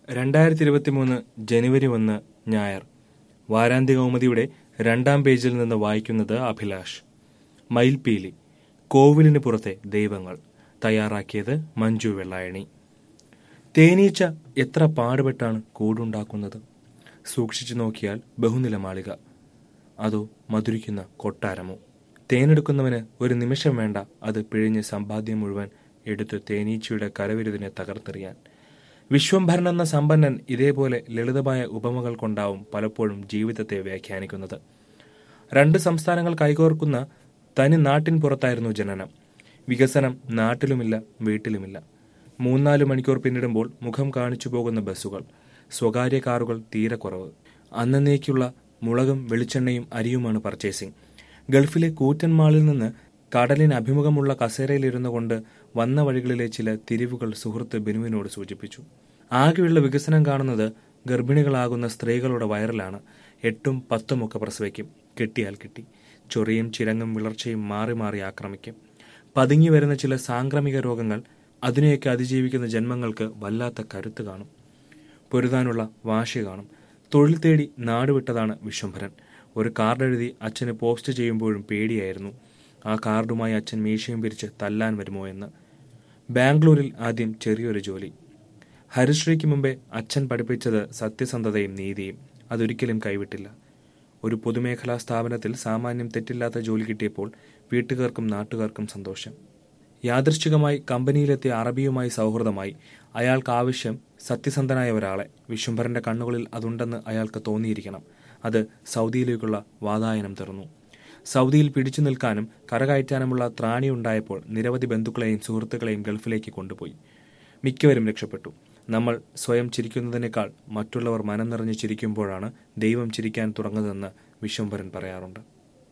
രണ്ടായിരത്തി ഇരുപത്തി മൂന്ന് ജനുവരി ഒന്ന് ഞായർ വാരാന്ത്യ കൗമുദിയുടെ രണ്ടാം പേജിൽ നിന്ന് വായിക്കുന്നത് അഭിലാഷ് മയിൽപീലി കോവിലിന് പുറത്തെ ദൈവങ്ങൾ തയ്യാറാക്കിയത് മഞ്ജു വെള്ളായണി തേനീച്ച എത്ര പാടുപെട്ടാണ് കൂടുണ്ടാക്കുന്നത് സൂക്ഷിച്ചു നോക്കിയാൽ ബഹുനില മാളിക അതോ മധുരിക്കുന്ന കൊട്ടാരമോ തേനെടുക്കുന്നവന് ഒരു നിമിഷം വേണ്ട അത് പിഴിഞ്ഞ് സമ്പാദ്യം മുഴുവൻ എടുത്ത് തേനീച്ചയുടെ കരവിരുതിനെ തകർത്തെറിയാൻ വിശ്വംഭരൻ എന്ന സമ്പന്നൻ ഇതേപോലെ ലളിതമായ ഉപമകൾ കൊണ്ടാവും പലപ്പോഴും ജീവിതത്തെ വ്യാഖ്യാനിക്കുന്നത് രണ്ട് സംസ്ഥാനങ്ങൾ കൈകോർക്കുന്ന തനി നാട്ടിൻ പുറത്തായിരുന്നു ജനനം വികസനം നാട്ടിലുമില്ല വീട്ടിലുമില്ല മൂന്നാല് മണിക്കൂർ പിന്നിടുമ്പോൾ മുഖം കാണിച്ചു പോകുന്ന ബസ്സുകൾ സ്വകാര്യ കാറുകൾ തീരെ കുറവ് അന്നേക്കുള്ള മുളകും വെളിച്ചെണ്ണയും അരിയുമാണ് പർച്ചേസിംഗ് ഗൾഫിലെ കൂറ്റൻ മാളിൽ നിന്ന് കടലിന് അഭിമുഖമുള്ള കസേരയിലിരുന്നു കൊണ്ട് വന്ന വഴികളിലെ ചില തിരിവുകൾ സുഹൃത്ത് ബിനുവിനോട് സൂചിപ്പിച്ചു ആകെയുള്ള വികസനം കാണുന്നത് ഗർഭിണികളാകുന്ന സ്ത്രീകളുടെ വയറിലാണ് എട്ടും പത്തും ഒക്കെ പ്രസവിക്കും കിട്ടിയാൽ കിട്ടി ചൊറിയും ചിരങ്ങും വിളർച്ചയും മാറി മാറി ആക്രമിക്കും പതുങ്ങി വരുന്ന ചില സാംക്രമിക രോഗങ്ങൾ അതിനെയൊക്കെ അതിജീവിക്കുന്ന ജന്മങ്ങൾക്ക് വല്ലാത്ത കരുത്ത് കാണും പൊരുതാനുള്ള വാശി കാണും തൊഴിൽ തേടി നാടുവിട്ടതാണ് വിശ്വംഭരൻ ഒരു കാർഡ് എഴുതി അച്ഛന് പോസ്റ്റ് ചെയ്യുമ്പോഴും പേടിയായിരുന്നു ആ കാർഡുമായി അച്ഛൻ മീശയും പിരിച്ച് തല്ലാൻ വരുമോ എന്ന് ബാംഗ്ലൂരിൽ ആദ്യം ചെറിയൊരു ജോലി ഹരിശ്രീക്ക് മുമ്പേ അച്ഛൻ പഠിപ്പിച്ചത് സത്യസന്ധതയും നീതിയും അതൊരിക്കലും കൈവിട്ടില്ല ഒരു പൊതുമേഖലാ സ്ഥാപനത്തിൽ സാമാന്യം തെറ്റില്ലാത്ത ജോലി കിട്ടിയപ്പോൾ വീട്ടുകാർക്കും നാട്ടുകാർക്കും സന്തോഷം യാദൃശ്ചികമായി കമ്പനിയിലെത്തിയ അറബിയുമായി സൗഹൃദമായി അയാൾക്ക് ആവശ്യം സത്യസന്ധനായ ഒരാളെ വിശ്വംഭരന്റെ കണ്ണുകളിൽ അതുണ്ടെന്ന് അയാൾക്ക് തോന്നിയിരിക്കണം അത് സൗദിയിലേക്കുള്ള വാതായനം തുറന്നു സൗദിയിൽ പിടിച്ചു നിൽക്കാനും കരകയറ്റാനുമുള്ള ത്രാണി ഉണ്ടായപ്പോൾ നിരവധി ബന്ധുക്കളെയും സുഹൃത്തുക്കളെയും ഗൾഫിലേക്ക് കൊണ്ടുപോയി മിക്കവരും രക്ഷപ്പെട്ടു നമ്മൾ സ്വയം ചിരിക്കുന്നതിനേക്കാൾ മറ്റുള്ളവർ മനം നിറഞ്ഞ് ചിരിക്കുമ്പോഴാണ് ദൈവം ചിരിക്കാൻ തുടങ്ങുന്നതെന്ന് വിശ്വംഭരൻ പറയാറുണ്ട്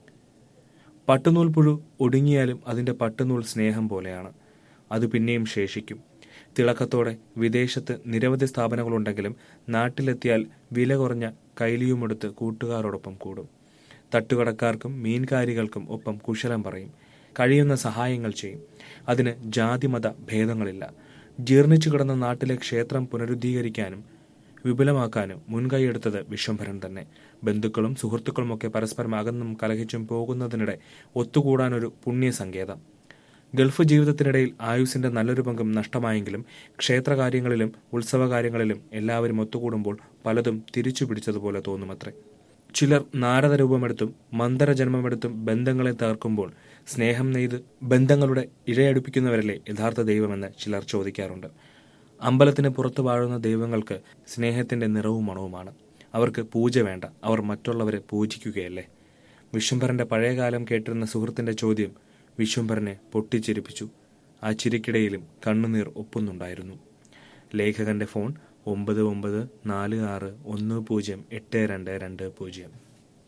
പട്ടുനൂൽ പുഴു ഒടുങ്ങിയാലും അതിന്റെ പട്ടുനൂൽ സ്നേഹം പോലെയാണ് അത് പിന്നെയും ശേഷിക്കും തിളക്കത്തോടെ വിദേശത്ത് നിരവധി സ്ഥാപനങ്ങളുണ്ടെങ്കിലും നാട്ടിലെത്തിയാൽ വില കുറഞ്ഞ കൈലിയുമെടുത്ത് കൂട്ടുകാരോടൊപ്പം കൂടും തട്ടുകടക്കാർക്കും മീൻകാരികൾക്കും ഒപ്പം കുശലം പറയും കഴിയുന്ന സഹായങ്ങൾ ചെയ്യും അതിന് ജാതിമത ഭേദങ്ങളില്ല ജീർണിച്ചു കിടന്ന നാട്ടിലെ ക്ഷേത്രം പുനരുദ്ധീകരിക്കാനും വിപുലമാക്കാനും മുൻകൈയെടുത്തത് വിശ്വംഭരൻ തന്നെ ബന്ധുക്കളും സുഹൃത്തുക്കളുമൊക്കെ പരസ്പരം അകന്നും കലഹിച്ചും പോകുന്നതിനിടെ ഒത്തുകൂടാനൊരു പുണ്യസങ്കേതം ഗൾഫ് ജീവിതത്തിനിടയിൽ ആയുസിന്റെ നല്ലൊരു പങ്കും നഷ്ടമായെങ്കിലും ക്ഷേത്രകാര്യങ്ങളിലും ഉത്സവകാര്യങ്ങളിലും എല്ലാവരും ഒത്തുകൂടുമ്പോൾ പലതും തിരിച്ചു പിടിച്ചതുപോലെ തോന്നുമത്രേ ചിലർ നാരദ രൂപമെടുത്തും മന്ദര ജന്മമെടുത്തും ബന്ധങ്ങളെ തകർക്കുമ്പോൾ സ്നേഹം നെയ്ത് ബന്ധങ്ങളുടെ ഇഴയടുപ്പിക്കുന്നവരല്ലേ യഥാർത്ഥ ദൈവമെന്ന് ചിലർ ചോദിക്കാറുണ്ട് അമ്പലത്തിന് പുറത്തു വാഴുന്ന ദൈവങ്ങൾക്ക് സ്നേഹത്തിന്റെ നിറവും മണവുമാണ് അവർക്ക് പൂജ വേണ്ട അവർ മറ്റുള്ളവരെ പൂജിക്കുകയല്ലേ വിശ്വംഭരന്റെ പഴയകാലം കേട്ടിരുന്ന സുഹൃത്തിന്റെ ചോദ്യം വിശ്വംഭരനെ പൊട്ടിച്ചിരിപ്പിച്ചു ആ ചിരിക്കിടയിലും കണ്ണുനീർ ഒപ്പുന്നുണ്ടായിരുന്നു ലേഖകന്റെ ഫോൺ ഒമ്പത് ഒമ്പത് നാല് ആറ് ഒന്ന് പൂജ്യം എട്ട് രണ്ട് രണ്ട് പൂജ്യം